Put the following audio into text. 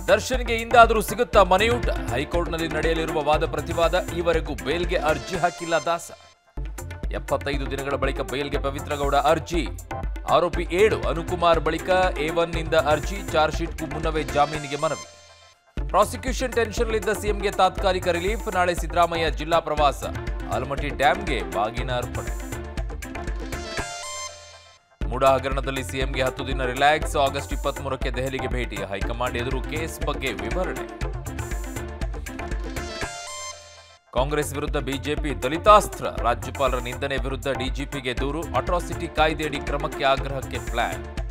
ದರ್ಶನ್ಗೆ ಇಂದಾದರೂ ಸಿಗುತ್ತಾ ಮನೆಯೂಟ ಹೈಕೋರ್ಟ್ನಲ್ಲಿ ನಡೆಯಲಿರುವ ವಾದ ಪ್ರತಿವಾದ ಈವರೆಗೂ ಬೇಲ್ಗೆ ಅರ್ಜಿ ಹಾಕಿಲ್ಲ ದಾಸ ಎಪ್ಪತ್ತೈದು ದಿನಗಳ ಬಳಿಕ ಬೇಲ್ಗೆ ಪವಿತ್ರಗೌಡ ಅರ್ಜಿ ಆರೋಪಿ ಏಳು ಅನುಕುಮಾರ್ ಬಳಿಕ ಎ ನಿಂದ ಅರ್ಜಿ ಚಾರ್ಜ್ ಶೀಟ್ಗೂ ಮುನ್ನವೇ ಜಾಮೀನಿಗೆ ಮನವಿ ಪ್ರಾಸಿಕ್ಯೂಷನ್ ಟೆನ್ಷನ್ಲಿದ್ದ ಸಿಎಂಗೆ ತಾತ್ಕಾಲಿಕ ರಿಲೀಫ್ ನಾಳೆ ಸಿದ್ದರಾಮಯ್ಯ ಜಿಲ್ಲಾ ಪ್ರವಾಸ ಆಲಮಟ್ಟಿ ಡ್ಯಾಂಗೆ ಬಾಗಿನ ಅರ್ಪಣೆ ಮೂಡ ಹಗರಣದಲ್ಲಿ ಸಿಎಂಗೆ ಹತ್ತು ದಿನ ರಿಲ್ಯಾಕ್ಸ್ ಆಗಸ್ಟ್ ಇಪ್ಪತ್ಮೂರಕ್ಕೆ ದೆಹಲಿಗೆ ಭೇಟಿ ಹೈಕಮಾಂಡ್ ಎದುರು ಕೇಸ್ ಬಗ್ಗೆ ವಿವರಣೆ ಕಾಂಗ್ರೆಸ್ ವಿರುದ್ಧ ಬಿಜೆಪಿ ದಲಿತಾಸ್ತ್ರ ರಾಜ್ಯಪಾಲರ ನಿಂದನೆ ವಿರುದ್ಧ ಡಿಜಿಪಿಗೆ ದೂರು ಅಟ್ರಾಸಿಟಿ ಕಾಯ್ದೆಯಡಿ ಕ್ರಮಕ್ಕೆ ಆಗ್ರಹಕ್ಕೆ ಪ್ಲಾನ್